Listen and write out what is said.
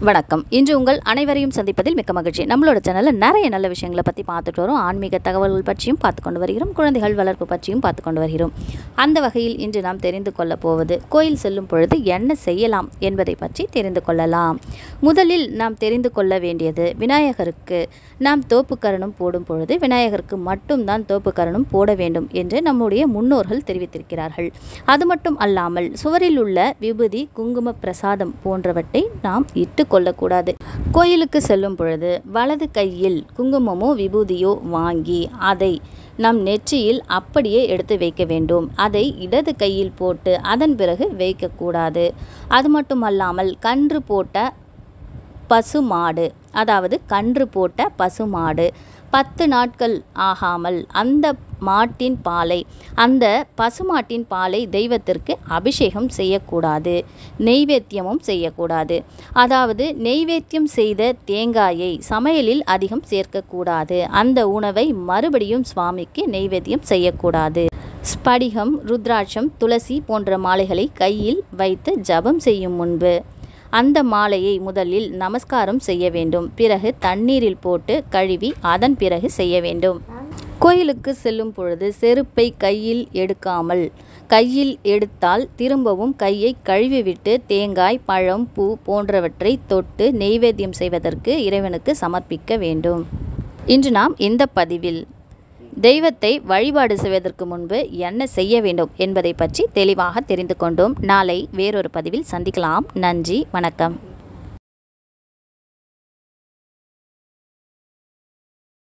வணக்கம் இன்று உங்கள் அனைவரையும் சந்திப்பதில் மிக்க மகிழ்ச்சி நம்மளோட சேனலில் நிறைய நல்ல விஷயங்களை பற்றி பார்த்துட்டு வரோம் ஆன்மீக தகவல்கள் பற்றியும் பார்த்து கொண்டு வருகிறோம் குழந்தைகள் வளர்ப்பு பற்றியும் பார்த்து கொண்டு வருகிறோம் அந்த வகையில் இன்று நாம் தெரிந்து கொள்ளப் போவது கோயில் செல்லும் பொழுது என்ன செய்யலாம் என்பதை பற்றி தெரிந்து கொள்ளலாம் முதலில் நாம் தெரிந்து கொள்ள வேண்டியது விநாயகருக்கு நாம் தோப்புக்கரணம் போடும் பொழுது விநாயகருக்கு மட்டும்தான் தோப்புக்கரணம் போட வேண்டும் என்று நம்முடைய முன்னோர்கள் தெரிவித்திருக்கிறார்கள் அது மட்டும் அல்லாமல் சுவரில் உள்ள விபூதி குங்கும பிரசாதம் போன்றவற்றை நாம் இட்டு கொள்ளக்கூடாது கோயிலுக்கு செல்லும் பொழுது வலது கையில் குங்குமமோ விபூதியோ வாங்கி அதை நம் நெற்றியில் அப்படியே எடுத்து வைக்க வேண்டும் அதை இடது கையில் போட்டு அதன் பிறகு வைக்கக்கூடாது அது மட்டுமல்லாமல் கன்று போட்ட பசுமாடு அதாவது கன்று போட்ட பசுமாடு பத்து நாட்கள் ஆகாமல் அந்த மாட்டின் பாலை அந்த பசுமாட்டின் பாலை தெய்வத்திற்கு அபிஷேகம் செய்யக்கூடாது நெய்வேத்தியமும் செய்யக்கூடாது அதாவது நெய்வேத்தியம் செய்த தேங்காயை சமையலில் அதிகம் சேர்க்கக்கூடாது அந்த உணவை மறுபடியும் சுவாமிக்கு நெய்வேத்தியம் செய்யக்கூடாது ஸ்படிகம் ருத்ராட்சம் துளசி போன்ற மாலைகளை கையில் வைத்து ஜபம் செய்யும் முன்பு அந்த மாலையை முதலில் நமஸ்காரம் செய்ய வேண்டும் பிறகு தண்ணீரில் போட்டு கழுவி அதன் பிறகு செய்ய வேண்டும் கோயிலுக்கு செல்லும் பொழுது செருப்பை கையில் எடுக்காமல் கையில் எடுத்தால் திரும்பவும் கையை கழுவிவிட்டு தேங்காய் பழம் பூ போன்றவற்றை தொட்டு நெய்வேத்தியம் செய்வதற்கு இறைவனுக்கு சமர்ப்பிக்க வேண்டும் இன்று நாம் இந்த பதிவில் தெய்வத்தை வழிபாடு செய்வதற்கு முன்பு என்ன செய்ய வேண்டும் என்பதை பற்றி தெளிவாக தெரிந்து கொண்டோம் நாளை வேறொரு பதிவில் சந்திக்கலாம் நன்றி வணக்கம்